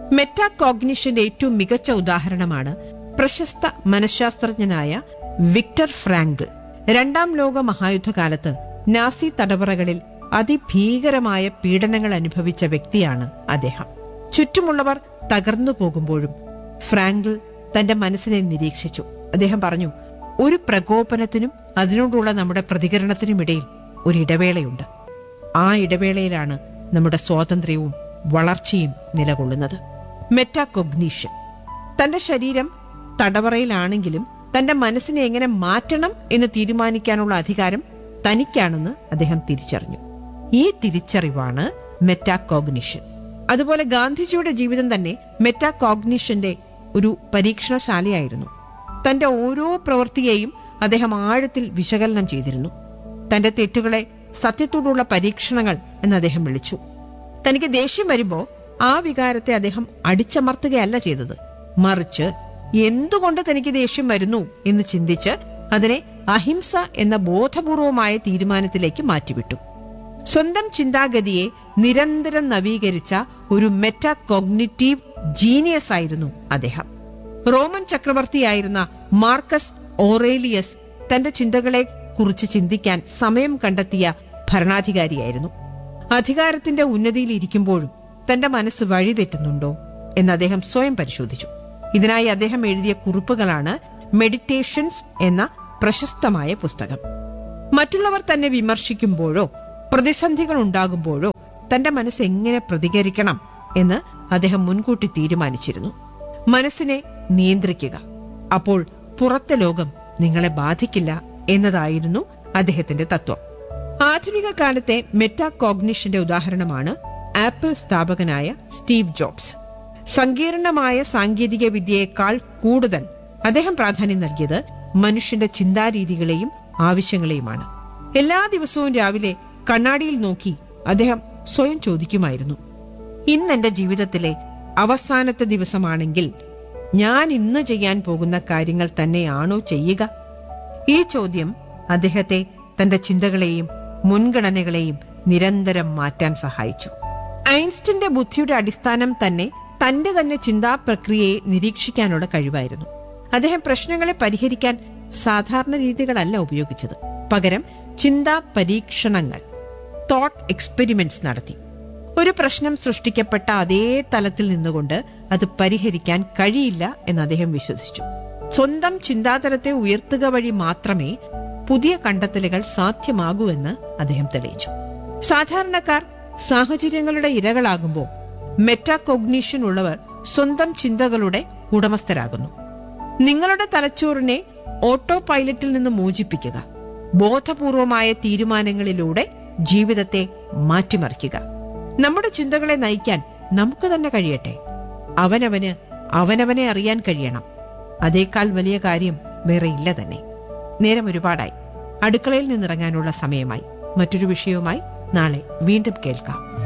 മെറ്റാകോഗ്നിഷന്റെ ഏറ്റവും മികച്ച ഉദാഹരണമാണ് പ്രശസ്ത മനഃശാസ്ത്രജ്ഞനായ വിക്ടർ ഫ്രാങ്കിൾ രണ്ടാം ലോക മഹായുദ്ധകാലത്ത് നാസി തടവറകളിൽ അതിഭീകരമായ പീഡനങ്ങൾ അനുഭവിച്ച വ്യക്തിയാണ് അദ്ദേഹം ചുറ്റുമുള്ളവർ തകർന്നു പോകുമ്പോഴും ഫ്രാങ്കിൾ തന്റെ മനസ്സിനെ നിരീക്ഷിച്ചു അദ്ദേഹം പറഞ്ഞു ഒരു പ്രകോപനത്തിനും അതിനോടുള്ള നമ്മുടെ പ്രതികരണത്തിനുമിടയിൽ ഒരു ഇടവേളയുണ്ട് ആ ഇടവേളയിലാണ് നമ്മുടെ സ്വാതന്ത്ര്യവും വളർച്ചയും നിലകൊള്ളുന്നത് മെറ്റാകൊഗ്നീഷൻ തന്റെ ശരീരം തടവറയിലാണെങ്കിലും തന്റെ മനസ്സിനെ എങ്ങനെ മാറ്റണം എന്ന് തീരുമാനിക്കാനുള്ള അധികാരം തനിക്കാണെന്ന് അദ്ദേഹം തിരിച്ചറിഞ്ഞു ഈ തിരിച്ചറിവാണ് മെറ്റാകോഗ്നിഷൻ അതുപോലെ ഗാന്ധിജിയുടെ ജീവിതം തന്നെ മെറ്റാകോഗ്നിഷന്റെ ഒരു പരീക്ഷണശാലയായിരുന്നു തന്റെ ഓരോ പ്രവൃത്തിയെയും അദ്ദേഹം ആഴത്തിൽ വിശകലനം ചെയ്തിരുന്നു തന്റെ തെറ്റുകളെ സത്യത്തോടുള്ള പരീക്ഷണങ്ങൾ എന്ന് അദ്ദേഹം വിളിച്ചു തനിക്ക് ദേഷ്യം വരുമ്പോ ആ വികാരത്തെ അദ്ദേഹം അടിച്ചമർത്തുകയല്ല ചെയ്തത് മറിച്ച് എന്തുകൊണ്ട് തനിക്ക് ദേഷ്യം വരുന്നു എന്ന് ചിന്തിച്ച് അതിനെ അഹിംസ എന്ന ബോധപൂർവമായ തീരുമാനത്തിലേക്ക് മാറ്റിവിട്ടു സ്വന്തം ചിന്താഗതിയെ നിരന്തരം നവീകരിച്ച ഒരു മെറ്റാകോഗ്നിറ്റീവ് ജീനിയസ് ആയിരുന്നു അദ്ദേഹം റോമൻ ചക്രവർത്തിയായിരുന്ന മാർക്കസ് ഓറേലിയസ് തന്റെ ചിന്തകളെ കുറിച്ച് ചിന്തിക്കാൻ സമയം കണ്ടെത്തിയ ഭരണാധികാരിയായിരുന്നു അധികാരത്തിന്റെ ഉന്നതിയിൽ ഇരിക്കുമ്പോഴും തന്റെ മനസ്സ് വഴിതെറ്റുന്നുണ്ടോ എന്ന് അദ്ദേഹം സ്വയം പരിശോധിച്ചു ഇതിനായി അദ്ദേഹം എഴുതിയ കുറിപ്പുകളാണ് മെഡിറ്റേഷൻസ് എന്ന പ്രശസ്തമായ പുസ്തകം മറ്റുള്ളവർ തന്നെ വിമർശിക്കുമ്പോഴോ പ്രതിസന്ധികൾ ഉണ്ടാകുമ്പോഴോ തന്റെ മനസ്സ് എങ്ങനെ പ്രതികരിക്കണം എന്ന് അദ്ദേഹം മുൻകൂട്ടി തീരുമാനിച്ചിരുന്നു മനസ്സിനെ നിയന്ത്രിക്കുക അപ്പോൾ പുറത്തെ ലോകം നിങ്ങളെ ബാധിക്കില്ല എന്നതായിരുന്നു അദ്ദേഹത്തിന്റെ തത്വം ആധുനിക കാലത്തെ മെറ്റാകോഗ്നിഷന്റെ ഉദാഹരണമാണ് ആപ്പിൾ സ്ഥാപകനായ സ്റ്റീവ് ജോബ്സ് സങ്കീർണമായ സാങ്കേതിക വിദ്യയേക്കാൾ കൂടുതൽ അദ്ദേഹം പ്രാധാന്യം നൽകിയത് മനുഷ്യന്റെ ചിന്താരീതികളെയും ആവശ്യങ്ങളെയുമാണ് എല്ലാ ദിവസവും രാവിലെ കണ്ണാടിയിൽ നോക്കി അദ്ദേഹം സ്വയം ചോദിക്കുമായിരുന്നു ഇന്ന് എന്റെ ജീവിതത്തിലെ അവസാനത്തെ ദിവസമാണെങ്കിൽ ഞാൻ ഇന്ന് ചെയ്യാൻ പോകുന്ന കാര്യങ്ങൾ തന്നെയാണോ ചെയ്യുക ഈ ചോദ്യം അദ്ദേഹത്തെ തന്റെ ചിന്തകളെയും മുൻഗണനകളെയും നിരന്തരം മാറ്റാൻ സഹായിച്ചു ഐൻസ്റ്റന്റെ ബുദ്ധിയുടെ അടിസ്ഥാനം തന്നെ തന്റെ തന്നെ ചിന്താ പ്രക്രിയയെ നിരീക്ഷിക്കാനുള്ള കഴിവായിരുന്നു അദ്ദേഹം പ്രശ്നങ്ങളെ പരിഹരിക്കാൻ സാധാരണ രീതികളല്ല ഉപയോഗിച്ചത് പകരം ചിന്താ പരീക്ഷണങ്ങൾ തോട്ട് എക്സ്പെരിമെന്റ്സ് നടത്തി ഒരു പ്രശ്നം സൃഷ്ടിക്കപ്പെട്ട അതേ തലത്തിൽ നിന്നുകൊണ്ട് അത് പരിഹരിക്കാൻ കഴിയില്ല എന്ന് അദ്ദേഹം വിശ്വസിച്ചു സ്വന്തം ചിന്താതലത്തെ ഉയർത്തുക വഴി മാത്രമേ പുതിയ കണ്ടെത്തലുകൾ സാധ്യമാകൂ എന്ന് അദ്ദേഹം തെളിയിച്ചു സാധാരണക്കാർ സാഹചര്യങ്ങളുടെ ഇരകളാകുമ്പോൾ മെറ്റാകോഗ്നീഷൻ ഉള്ളവർ സ്വന്തം ചിന്തകളുടെ ഉടമസ്ഥരാകുന്നു നിങ്ങളുടെ തലച്ചോറിനെ ഓട്ടോ പൈലറ്റിൽ നിന്ന് മോചിപ്പിക്കുക ബോധപൂർവമായ തീരുമാനങ്ങളിലൂടെ ജീവിതത്തെ മാറ്റിമറിക്കുക നമ്മുടെ ചിന്തകളെ നയിക്കാൻ നമുക്ക് തന്നെ കഴിയട്ടെ അവനവന് അവനവനെ അറിയാൻ കഴിയണം അതേക്കാൾ വലിയ കാര്യം വേറെ ഇല്ല തന്നെ നേരം ഒരുപാടായി അടുക്കളയിൽ നിന്നിറങ്ങാനുള്ള സമയമായി മറ്റൊരു വിഷയവുമായി നാളെ വീണ്ടും കേൾക്കാം